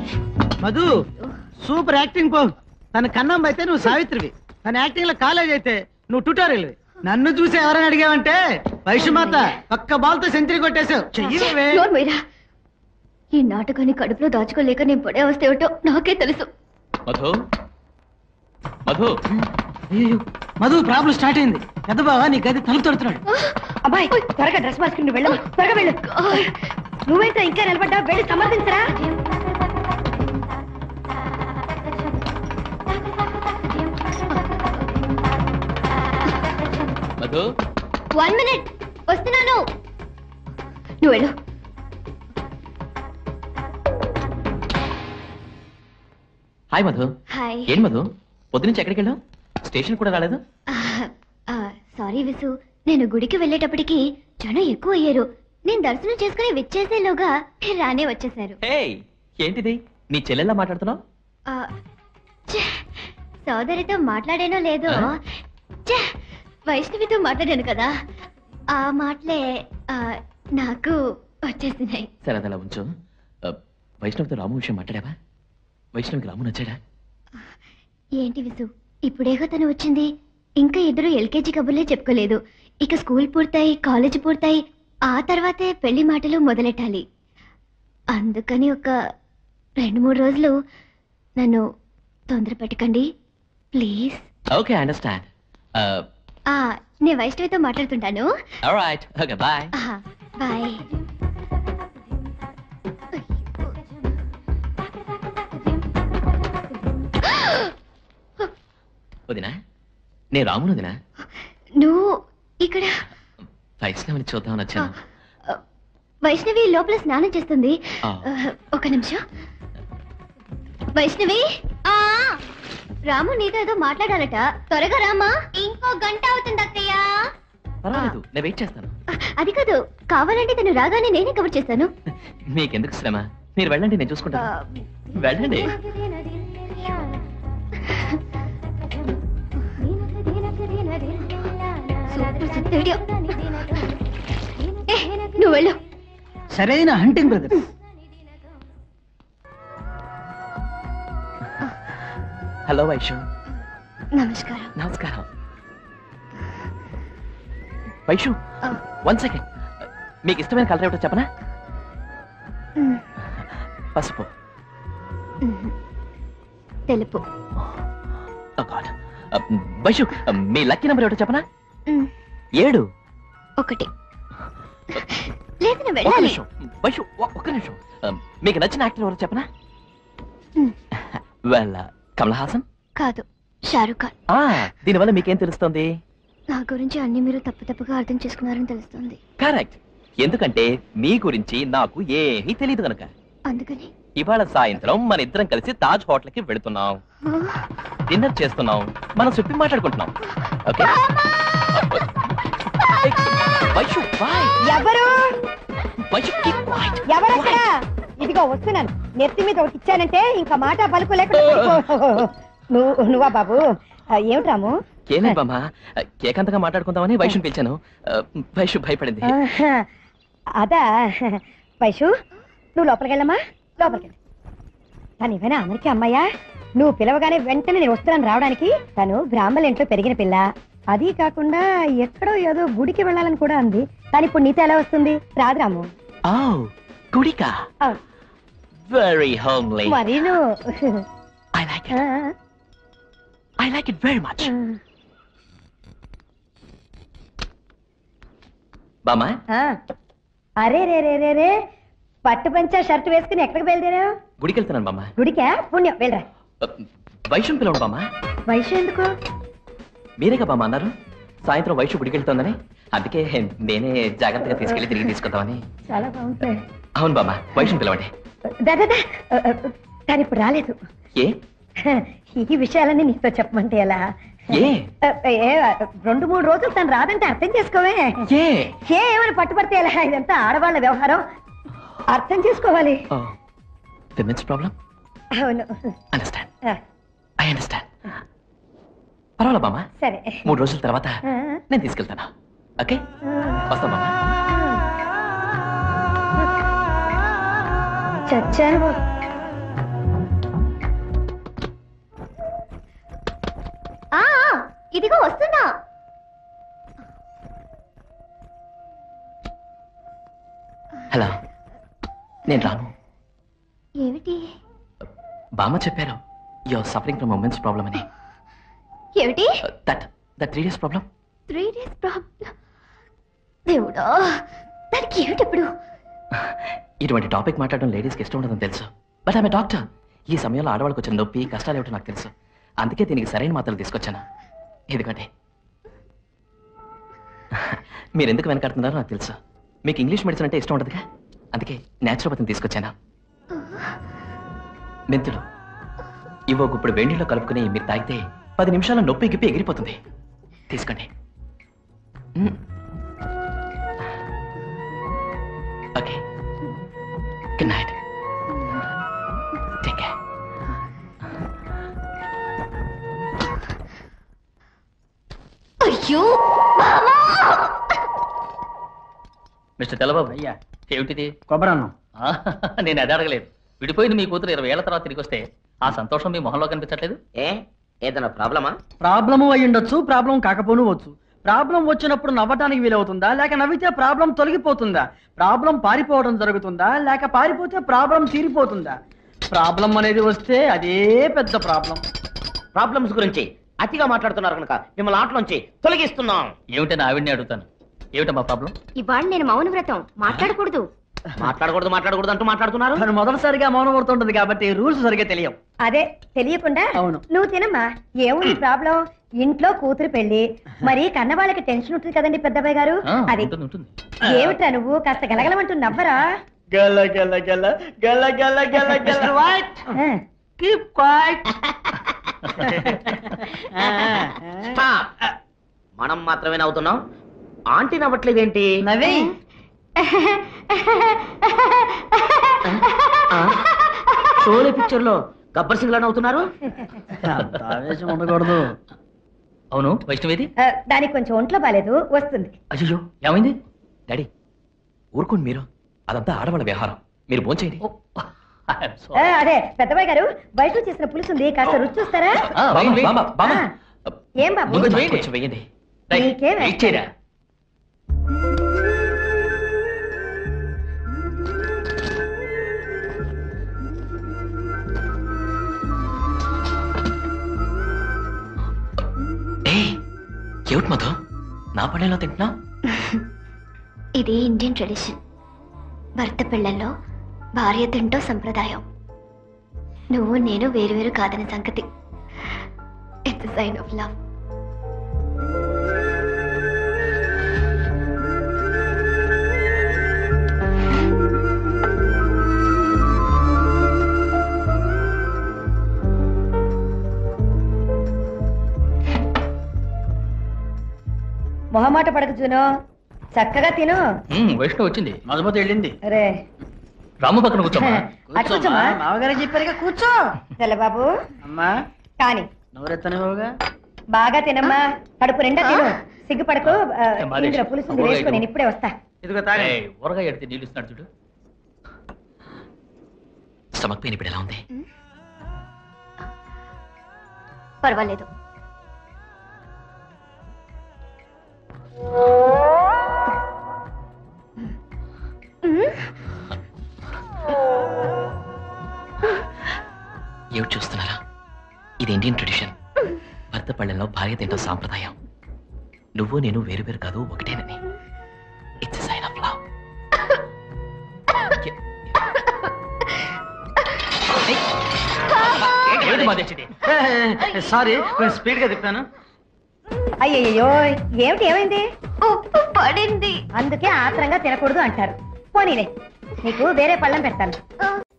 Madhu super acting పో తన కన్నం అయితే నువ్వు సావిత్రివి తన యాక్టింగ్ లో కాలేజ్ అయితే నువ్వు ట్యూటోరియల్ నన్ను చూసి ఎవరైనా అడిగావంటే వైశ్యమాత ఒక్క బాల్ తో సెంచరీ కొట్టేశావు చెయ్యవే నోరు మీరా ఈ నాటకాన్ని కడుపులో దాచుకోలేక నేను పడే అవస్థ ఏమిటో నాకే తెలుసు మధు మధు అయ్యో, మధు ప్రాబ్లం స్టార్ట్ అయింది పెద్ద బావా నీ గది తలుపు తడుతున్నాడు అబ్బాయి త్వరగా డ్రెస్ మార్చుకుని వెళ్ళమ్మా త్వరగా వెళ్ళు నువ్వేంటో ఇంకా నిలబడ్డా వెళ్ళి సమర్థించరా మధు వన్ మినిట్ వస్తున్నాను నువ్వు వెళ్ళు హాయ్ మధు హాయ్ ఏం మధు పొద్దునుంచి ఎక్కడికి వెళ్ళావు స్టేషన్ కూడా రాలేదు సారీ విసు నేను గుడికి వెళ్ళేటప్పటికి జనం ఎక్కువ అయ్యారు నేను దర్శనం చేసుకుని విచ్చేసేలోగా మీరు రానే వచ్చేసారు హే ఏంటిది నీ చెల్లెల్లా మాట్లాడుతున్నావు ఆ, ఛే, సోదరితో మాట్లాడానో లేదో ఆ? ఛే, వైష్ణవితో మాట్లాడాను కదా ఆ మాటలే ఆ, నాకు వచ్చేసినాయి సరే అది అలా ఉంచు ఆ, వైష్ణవితో రాము విషయం మాట్లాడావా వైష్ణవికి రాము నచ్చాడా ఏంటి విసు ఇప్పుడేగా తను వచ్చింది ఇంకా ఇద్దరు ఎల్కేజీ కబుర్లే చెప్పుకోలేదు ఇక స్కూల్ పూర్తయి కాలేజ్ పూర్తయి ఆ తర్వాతే పెళ్లి మాటలు మొదలెట్టాలి అందుకని ఒక రెండు మూడు రోజులు నన్ను తొందర పెట్టకండి ప్లీజ్ ఓకే అండర్స్టాండ్ ఆ నేను వైష్ణవితో మాట్లాడుతుంటాను రైట్ ఓకే బాయ్ ఆహా, బాయ్ వదినా నేను రామును వదినా నువ్వు ఇక్కడ వైష్ణవిని చూద్దామని వచ్చాను ఆ, వైష్ణవి లోపల స్నానం చేస్తుంది ఆ. ఆ, ఒక నిమిషం వైష్ణవి ఆ రాము నీతో ఏదో మాట్లాడాలట త్వరగా రామా ఇంకో గంట అవుతుంది అక్కయ్య పర్వాలేదు నేను వెయిట్ చేస్తాను అది కాదు కావాలంటే తను రాగానే నేనే కవర్ చేస్తాను మీకెందుకు శ్రమ మీరు వెళ్ళండి నేను ఆ, చూసుకుంటాను వెళ్ళండి సూపర్ సూపర్ వీడియో. ఏ, నువ్వు వెళ్ళు సరైన హంటింగ్ బ్రదర్ హలో వైషు నమస్కారం నమస్కారం వైషు ఆ, వన్ సెకండ్ మీకు ఇష్టమైన కలర్ ఏమిటో చెప్పనా ఉమ్, పసుపు ఉమ్. తెలుపు Oh God. Uh, Vaishu uh, మీ లక్కీ నెంబర్ ఏమిటో చెప్పనా ఉమ్, ఏడు ఒకటి లేదు నువ్వు ఒక్క వెళ్ళాలి నిమిషం వైషు ఒ- ఒక్క నిమిషం Uh, మీకు నచ్చిన యాక్టర్ ఎవరో చెప్పనా ఉమ్, వెల్ కమల్ హాసన్ కాదు షారుఖ్ ఖాన్ ఆ దీనివల్ల మీకేం తెలుస్తుంది నా గురించి అన్ని మీరు తప్పు తప్పుగా అర్థం చేసుకున్నారని తెలుస్తుంది కరెక్ట్ ఎందుకంటే మీ గురించి నాకు ఏమీ తెలియదు కనుక అందుకని ఇవాళ సాయంత్రం మన ఇద్దరం కలిసి తాజ్ హోటల్ కి వెళుతున్నాం డిన్నర్ చేస్తున్నాం మనం చెప్పి మాట్లాడుకుంటున్నాం ఓకే వైషు బాయ్ ఎవరు వైషు keep quiet. ఎవరక్కడ ఇదిగో వస్తున్నాను నెత్తి మీద ఒకటి ఇచ్చానంటే ఇంకా మాట పలుకు లేకుండా నువ్వు నువ్వా బాబు ఆ, ఏమిటి రాము ఏం లేదు బామ్మ కేకంతగా మాట్లాడుకుందామని వైషుని పిలిచాను ఆ, వైషు భయపడింది ఆహా, అదా వైషు నువ్వు లోపలికి వెళ్ళమ్మా లోపలికి వెళ్ళు తను ఏమైనా అమెరికా అమ్మాయా నువ్వు పిలవగానే వెంటనే నేను వస్తున్నాను రావడానికి తను బ్రాహ్మణ ఇంట్లో పెరిగిన పిల్ల అది కాకుండా ఎక్కడో ఏదో గుడికి వెళ్ళాలని కూడా అంది కానీ ఇప్పుడు నీతో ఎలా వస్తుంది రాదు రాము ఓ గుడికా ఆ, వెరీ హోమ్లీ మరి నువ్వు I like ah, it I like it very much ah, బామ్మ ఆ. అరే రే రే రే రే పట్టు పంచ షర్ట్ వేసుకుని ఎక్కడికి బయలుదేరావు గుడికి వెళ్తున్నాను బామ్మ గుడికా పుణ్యం వెళ్ళరా వైషుని పిలవండి బామ్మ వయసు ఎందుకు మీరేగా బామ్మ అన్నారు సాయంత్రం వైషు గుడికి వెళ్తోందని అందుకే నేనే జాగ్రత్తగా తీసుకెళ్లి తిరిగి తీసుకొద్దామని చాలా బాగుంటుంది అవును బామ్మ వైషుని పిలవండి దా, దా, దా. ఆ, ఆ, తను ఇప్పుడు రాలేదు ఏ ఈ విషయాలన్నీ నీతో చెప్పమంటే ఎలా ఏ ఆ, ఏ, రెండు మూడు రోజులు తను రాదంటే అర్థం చేసుకోవే ఏ ఏ ఏమని పట్టుబడితే ఎలా ఇదంతా ఆడవాళ్ళ వ్యవహారం అర్థం చేసుకోవాలి విమెన్స్ ప్రాబ్లం అవును అండర్స్టాండ్ ఆ, ఐ అండర్స్టాండ్ పర్వాలేదు బామ్మ సరే మూడు రోజుల తర్వాత ఆ, నేను తీసుకెళ్తాను ఓకే వస్తాం బామ్మ చచ్చాను ఇదిగో వస్తున్నా హలో నేను రాను ఏమిటి బామ్మ చెప్పారు your suffering from women's problem అని ఏమిటి that that three days problem three days problem దేవుడా దానికి ఏమిటి ఇప్పుడు ఇటువంటి టాపిక్ మాట్లాడడం లేడీస్కి ఇష్టం ఉండదని తెలుసు బట్ ఆమె డాక్టర్ ఈ సమయంలో ఆడవాళ్ళకి వచ్చిన నొప్పి కష్టాలు ఏమిటో నాకు తెలుసు అందుకే దీనికి సరైన మాత్రలు తీసుకొచ్చాను ఎందుకంటే మీరు ఎందుకు వెనకాడుతున్నారో నాకు తెలుసు మీకు ఇంగ్లీష్ మెడిసిన్ అంటే ఇష్టం ఉండదుగా అందుకే న్యాచురోపతిని తీసుకొచ్చాను మెంతులు ఇవో ఇప్పుడు వేడిలో కలుపుకుని మీరు తాగితే పది నిమిషాల నొప్పి గిప్పి ఎగిరిపోతుంది తీసుకోండి మ్మ్. Okay good night take care అయ్యో బావా మిస్టర్ తెల్లబాబు అయ్యా ఏమిటిది కొబ్బరన్నం ఆ, నేను అది అడగలేదు విడిపోయింది మీ కూతురు ఇరవై ఏళ్ల తర్వాత తిరిగి వస్తే ఆ సంతోషం మీ మొహంలో కనిపించట్లేదు ఏ ఏదైనా ప్రాబ్లమా ప్రాబ్లము అయి ఉండొచ్చు ప్రాబ్లం కాకపోను వచ్చు ప్రాబ్లం వచ్చినప్పుడు నవ్వటానికి వీలవుతుందా లేక నవ్వితే ప్రాబ్లం తొలగిపోతుందా ప్రాబ్లం పారిపోవడం జరుగుతుందా లేక పారిపోతే ప్రాబ్లం తీరిపోతుందా ప్రాబ్లం అనేది వస్తే అదే పెద్ద ప్రాబ్లం ప్రాబ్లమ్స్ గురించి అతిగా మాట్లాడుతున్నారు కనుక మిమ్మల్ని ఆటలోంచి తొలగిస్తున్నాం ఏమిటని ఆవిడ్ని అడుగుతాను ఏమిటమ్మా ప్రాబ్లం ఇవాళ నేను మౌన వ్రతం మాట్లాడకూడదు మాట్లాడకూడదు మాట్లాడకూడదు అంటూ మాట్లాడుతున్నారు తను మొదటిసారిగా మౌనం పడుతుంటది కాబట్టి రూల్స్ సరిగ్గా తెలియవు అదే తెలియకుండా అవును. నువ్వు తినమ్మా ఏముంది ప్రాబ్లం ఇంట్లో కూతురు పెళ్లి మరి కన్నవాళ్ళకి టెన్షన్ ఉంటుంది కదండి పెద్దబాయ్ గారు ఆ, అది ఉంటుంది ఉంటుంది ఏమిట్రా నువ్వు కాస్త గలగలమంటూ నవ్వరా గల గల గల గల గల గల గల ఆ, కీప్ క్వైట్ Stop. మనం మాత్రమే నవ్వుతున్నాం ఆంటీ నవ్వట్లేదేంటి నవ్వి షోలే పిక్చర్ లో గబ్బర్ సింగ్ లా నవ్వుతున్నారు అంత ఆవేశం ఉండకూడదు అవును వైష్ణవేది ఆ, దానికి కొంచెం ఒంట్లో బాలేదు వస్తుంది అయ్యో ఏమైంది డాడీ ఊరుకోండి మీరు అదంతా ఆడవాళ్ళ వ్యవహారం మీరు భోంచేయండి ఓ, I'm sorry. ఆ, అదే పెద్దబాయ్ గారు బయట చేసిన పులుసు ఉంది కాస్త రుచి చూస్తారా ఆ, బామ్మ, వేయండి, బామ్మ, బామ్మ. ఆ. ఏం బాబు ముందు నాకు వేయండి. కొంచెం వేయండి రైట్, నీకేం వెయిట్ చేయరా ఏయ్ ఏమిటి మధు నా పళ్ళెలో తింటున్నా ఇది ఇండియన్ ట్రెడిషన్ భర్త పిల్లల్లో భార్య తింటో సంప్రదాయం నువ్వు నేను వేరువేరు కాదని సంగతి ఇట్స్ సైన్ ఆఫ్ లవ్ మొహమాట పడక జూను చక్కగా తిను మ్మ్, వైష్ణవ్ వచ్చింది మధుమతి వెళ్ళింది రే రాము పక్కన కూర్చోమ్మా అటు కూర్చోమ్మా. మామగారు చెప్పారుగా కూర్చో తెల్లబాబు అమ్మా కాని నోరెత్తనివ్వగా బాగా తినమ్మా కడుపు నిండా తిను సిగ్గుపడకు ఆ, ఏ, మాదేశ్. ఇందులో పులుసు ఉంది, అబ్బో, వేసుకో ఇదిగో. నేను ఇప్పుడే వస్తా ఇదిగో తాగండి ఏయ్, ఊరగాయ ఎడితే నీళ్ళు ఇస్తున్నాడు చూడు స్టమక్ పెయిన్ ఇప్పుడు ఎలా ఉంది పర్వాలేదు ఏమిటి చూస్తున్నారా ఇది ఇండియన్ ట్రెడిషన్ భర్త పళ్ళెంలో భార్య తింటాం సాంప్రదాయం నువ్వు నేను వేరు వేరు కాదు ఒకటేనని ఇట్స్ సైన్ ఆఫ్ లవ్ ఏమిటి మాదేశిది సారీ కొంచెం స్పీడ్ గా తిప్పాను అయ్యయ్యో ఏమిటి ఏమైంది ఉప్పు పడింది అందుకే ఆత్రంగా తినకూడదు అంటారు పోనీలే నీకు వేరే పళ్ళం పెడతాను